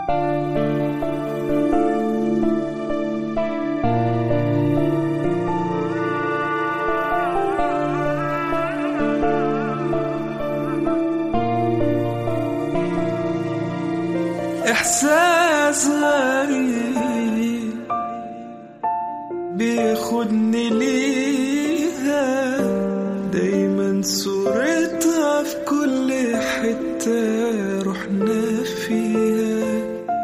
إحساس غريب بياخدني ليها دايما صورتها في كل حتة رحنا فيها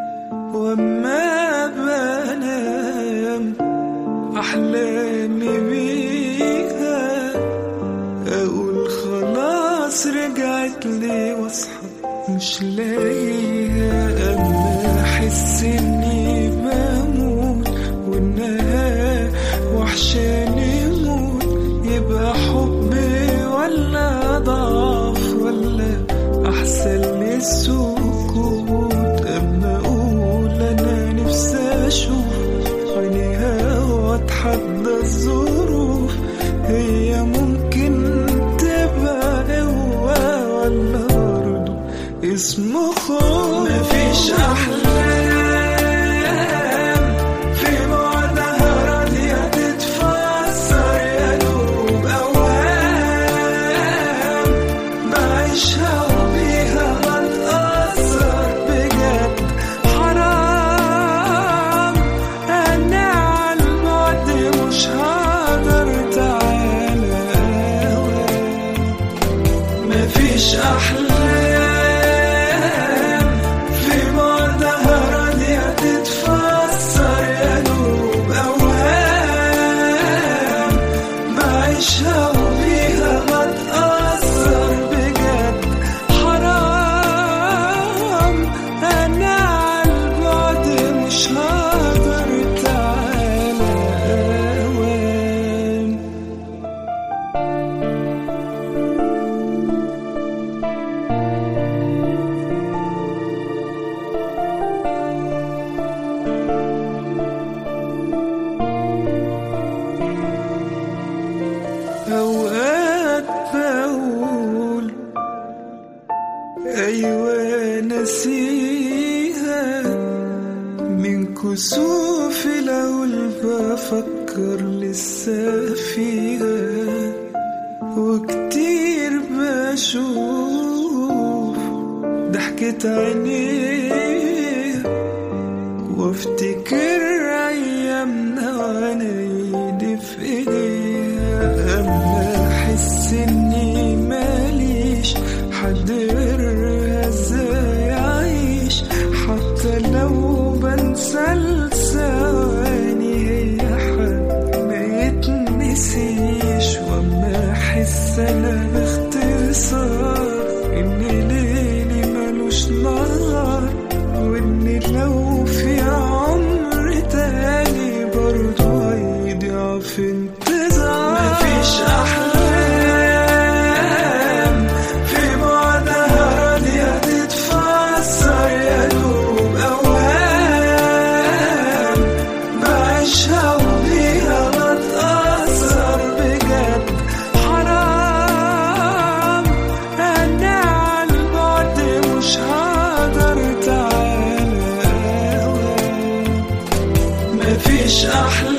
وأما بنام أحلامي بيها أقول خلاص رجعت لي واصحى مش لاقيها أما أحس إني بموت وإنها وحشاني موت يبقى حبي ولا ضعف ولا أحسن لي السكوت أما أقول أنا نفسي أشوف عينيها وأتحدى الظروف هي ممكن تبقى قوة ولا برضه اسمه خوف مفيش أحلام في بعدها راضية تتفسر يا دوب أوهام بعيشها وبيها بتأثر بجد حرام أنا عالبعد مش هقدر تعالى مفيش أحلام في بعدها راضية تتفسر يا دوب أوهام بعيشها وبيها بتأثر بجد حرام أنا عالبعد مش هقدر تعالى أوام أوقات بقول أيوة نسيها من كسوف الأول بفكر لسه فيها وكتير بشوف ضحكة عينيها وافتكر ايامنا وانا ايدي في ايديها اما احس اني ماليش حد غيرها ازاي اعيش حتى لو بنسى الثواني هي حد ما يتنسيش واما احس انا باختصار ان ليلي ملوش نهار وان لو في عمر تاني برضو هيضيع في انتظار مفيش احلام في بعدها راضية تتفسر يا دوب اوهام بعيشها وبيها بتأثر بجد حرام انا عالبعد مش هقدر تعالى مفيش أحلام